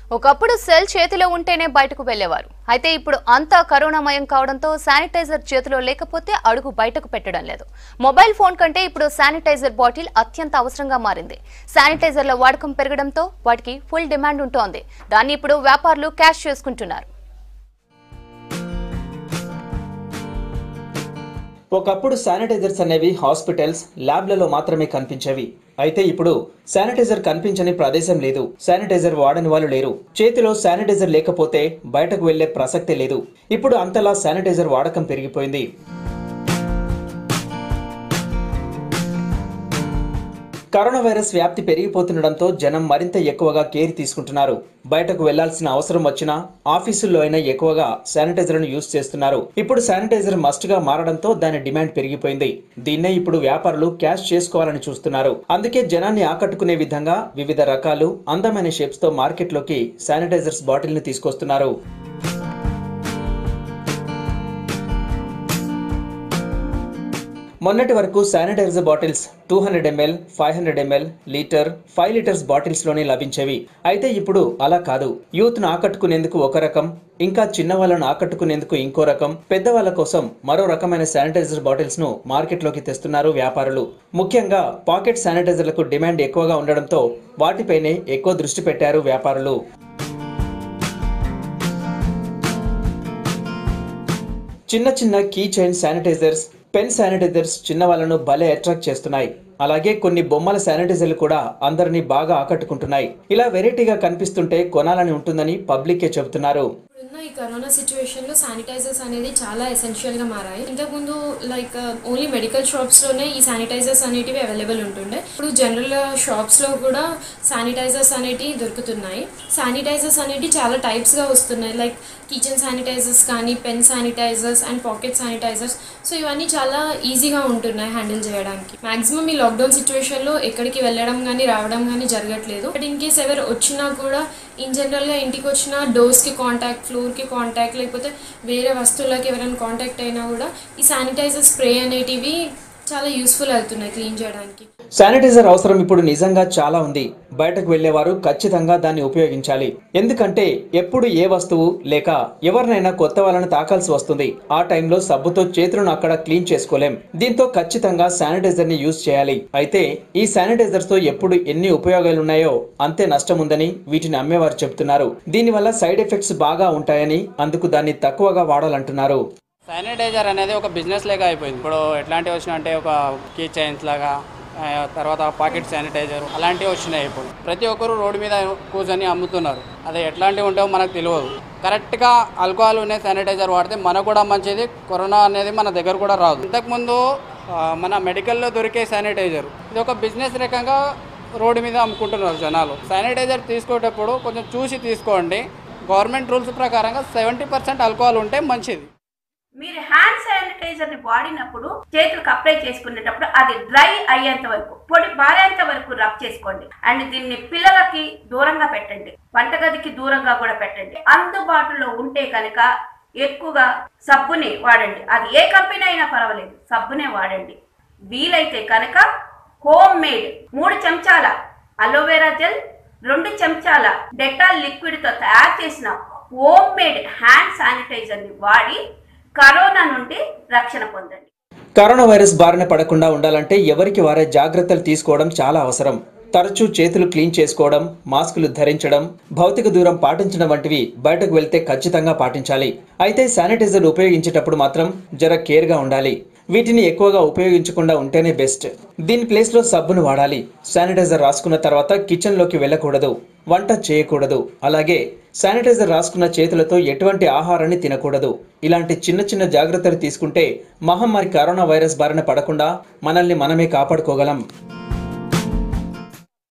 ఒకప్పుడు సెల్ చేతిలో ఉంటేనే బయటకు వెళ్లేవారు అయితే ఇప్పుడు అంతా కరోనామయం కావడంతో శానిటైజర్ చేతిలో లేకపోతే అడుగు బయటకు పెట్టడం లేదు మొబైల్ ఫోన్ కంటే ఇప్పుడు శానిటైజర్ బాటిల్ అత్యంత అవసరంగా మారింది శానిటైజర్ల వాడకం పెరగడంతో వాటికి ఫుల్ డిమాండ్ ఉంటోంది దాన్ని ఇప్పుడు వ్యాపారులు క్యాష్ చేసుకుంటున్నారు ఒకప్పుడు శానిటైజర్స్ అనేవి హాస్పిటల్స్ ల్యాబ్లలో మాత్రమే కనిపించేవి అయితే ఇప్పుడు శానిటైజర్ కనిపించని ప్రదేశం లేదు శానిటైజర్ వాడని వాళ్ళు లేరు చేతిలో శానిటైజర్ లేకపోతే బయటకు వెళ్లే ప్రసక్తే లేదు ఇప్పుడు అంతలా శానిటైజర్ వాడకం పెరిగిపోయింది కరోనా వైరస్ వ్యాప్తి పెరిగిపోతుండడంతో జనం మరింత ఎక్కువగా కేర్ తీసుకుంటున్నారు బయటకు వెళ్లాల్సిన అవసరం వచ్చినా ఆఫీసుల్లో అయినా ఎక్కువగా శానిటైజర్ను యూజ్ చేస్తున్నారు ఇప్పుడు శానిటైజర్ మస్ట్ గా మారడంతో దాని డిమాండ్ పెరిగిపోయింది దీన్నే ఇప్పుడు వ్యాపారులు క్యాష్ చేసుకోవాలని చూస్తున్నారు అందుకే జనాన్ని ఆకట్టుకునే విధంగా వివిధ రకాలు అందమైన షేప్స్ తో మార్కెట్లోకి శానిటైజర్స్ బాటిల్ ని తీసుకొస్తున్నారు మొన్నటి వరకు sanitiser bottles two hundred ML five hundred ML litre five litres bottles లోనే లభించేవి అయితే ఇప్పుడు అలా కాదు యూత్ ను ఆకట్టుకునేందుకు ఒక రకం ఇంకా చిన్న వాళ్ళను ఆకట్టుకునేందుకు ఇంకో రకం పెద్దవాళ్ళ కోసం మరో రకమైన శానిటైజర్ బాటిల్స్ ను మార్కెట్లోకి తెస్తున్నారు వ్యాపారులు ముఖ్యంగా పాకెట్ శానిటైజర్లకు డిమాండ్ ఎక్కువగా ఉండడంతో వాటిపైనే ఎక్కువ దృష్టి పెట్టారు వ్యాపారులు చిన్న చిన్న key chain sanitisers pen sanitisers చిన్న వాళ్ళను భలే అట్రాక్ట్ చేస్తున్నాయి అలాగే కొన్ని బొమ్మల శానిటైజర్లు కూడా అందరినీ బాగా ఆకట్టుకుంటున్నాయి ఇలా వెరైటీగా కనిపిస్తుంటే కొనాలని ఉంటుందని పబ్లికే చెబుతున్నారు ఇప్పుడున్న ఈ కరోనా సిచ్యువేషన్లో శానిటైజర్స్ అనేది చాలా ఎసెన్షియల్గా మారాయి ఇంతకుముందు లైక్ ఓన్లీ మెడికల్ షాప్స్లోనే ఈ శానిటైజర్స్ అనేటివి అవైలబుల్ ఉంటుండే ఇప్పుడు జనరల్ షాప్స్లో కూడా శానిటైజర్స్ అనేటివి దొరుకుతున్నాయి శానిటైజర్స్ అనేటివి చాలా టైప్స్గా వస్తున్నాయి లైక్ కిచెన్ శానిటైజర్స్ కానీ pen sanitisers and pocket sanitisers so ఇవన్నీ చాలా ఈజీగా ఉంటున్నాయి హ్యాండిల్ చేయడానికి మాక్సిమం ఈ లాక్డౌన్ సిచ్యువేషన్లో ఎక్కడికి వెళ్ళడం కానీ రావడం కానీ జరగట్లేదు బట్ ఇన్ కేస్ ఎవరు వచ్చినా కూడా ఇన్ జనరల్గా ఇంటికి వచ్చిన డోర్స్కి కాంటాక్ట్ ఫ్లోర్కి కాంటాక్ట్ లేకపోతే వేరే వస్తువులకి ఎవరైనా కాంటాక్ట్ అయినా కూడా ఈ శానిటైజర్ స్ప్రే అనేటివి చాలా యూస్ఫుల్ అవుతున్నాయి క్లీన్ చేయడానికి శానిటైజర్ అవసరం ఇప్పుడు నిజంగా చాలా ఉంది బయటకు వెళ్లేవారు ఖచ్చితంగా దాన్ని ఉపయోగించాలి ఎందుకంటే ఎప్పుడు ఏ వస్తువు లేక ఎవరినైనా కొత్త వాళ్ళని తాకాల్సి వస్తుంది ఆ టైంలో సబ్బుతో చేతులను అక్కడ క్లీన్ చేసుకోలేం దీంతో ఖచ్చితంగా శానిటైజర్ ని యూజ్ చేయాలి అయితే ఈ శానిటైజర్స్ తో ఎప్పుడు ఎన్ని ఉపయోగాలు ఉన్నాయో అంతే నష్టం ఉందని వీటిని అమ్మేవారు చెబుతున్నారు దీనివల్ల సైడ్ ఎఫెక్ట్స్ బాగా ఉంటాయని అందుకు దాన్ని తక్కువగా వాడాలంటున్నారు శానిటైజర్ అనేది ఒక బిజినెస్ లాగా అయిపోయింది ఇప్పుడు ఎట్లాంటివి వచ్చినాయి అంటే ఒక కీ చైన్స్ లాగా ఆ, తర్వాత పాకెట్ శానిటైజర్ అలాంటివి వచ్చినాయి ఇప్పుడు ప్రతి ఒక్కరు రోడ్డు మీద కూర్చొని అమ్ముతున్నారు అది ఎట్లాంటివి ఉంటాయో మనకు తెలియదు కరెక్ట్గా ఆల్కహాల్ ఉన్న శానిటైజర్ వాడితే మనకు కూడా మంచిది కరోనా అనేది మన దగ్గర కూడా రాదు ఇంతకుముందు ఆ, మన మెడికల్లో దొరికే శానిటైజర్ ఇది ఒక బిజినెస్ రకంగా రోడ్డు మీద అమ్ముకుంటున్నారు జనాలు శానిటైజర్ తీసుకునేటప్పుడు కొంచెం చూసి తీసుకోండి గవర్నమెంట్ రూల్స్ ప్రకారంగా సెవెంటీ పర్సెంట్ ఆల్కహాల్ ఉంటే మంచిది మీరు హ్యాండ్ శానిటైజర్ ని వాడినప్పుడు చేతులకు అప్లై చేసుకునేటప్పుడు అది డ్రై అయ్యేంత వరకు పొడి బారేంత వరకు రబ్ చేసుకోండి అండ్ దీన్ని పిల్లలకి దూరంగా పెట్టండి వంటగదికి దూరంగా కూడా పెట్టండి అందుబాటులో ఉంటే కనుక ఎక్కువగా సబ్బుని వాడండి అది ఏ కంపెనీ అయినా పర్వాలేదు సబ్బునే వాడండి వీలైతే కనుక హోమ్ మేడ్ మూడు చెంచాల అలోవెరా జెల్ రెండు చెంచాల డెటాల్ లిక్విడ్ తో తయారు చేసిన హోమ్ మేడ్ హ్యాండ్ శానిటైజర్ ని వాడి కరోనా నుండి రక్షణ పొందండి కరోనా వైరస్ బారిన పడకుండా ఉండాలంటే ఎవరికి వారే జాగ్రత్తలు తీసుకోవడం చాలా అవసరం తరచూ చేతులు క్లీన్ చేసుకోవడం మాస్కులు ధరించడం భౌతిక దూరం పాటించడం వంటివి బయటకు వెళ్తే ఖచ్చితంగా పాటించాలి అయితే శానిటైజర్ ఉపయోగించేటప్పుడు మాత్రం జర కేర్గా ఉండాలి వీటిని ఎక్కువగా ఉపయోగించకుండా ఉంటేనే బెస్ట్ దీని ప్లేస్లో సబ్బును వాడాలి శానిటైజర్ రాసుకున్న తర్వాత కిచెన్లోకి వెళ్ళకూడదు వంట చేయకూడదు అలాగే శానిటైజర్ రాసుకున్న చేతులతో ఎటువంటి ఆహారాన్ని తినకూడదు ఇలాంటి చిన్న చిన్న జాగ్రత్తలు తీసుకుంటే మహమ్మారి కరోనా వైరస్ బారిన పడకుండా మనల్ని మనమే కాపాడుకోగలం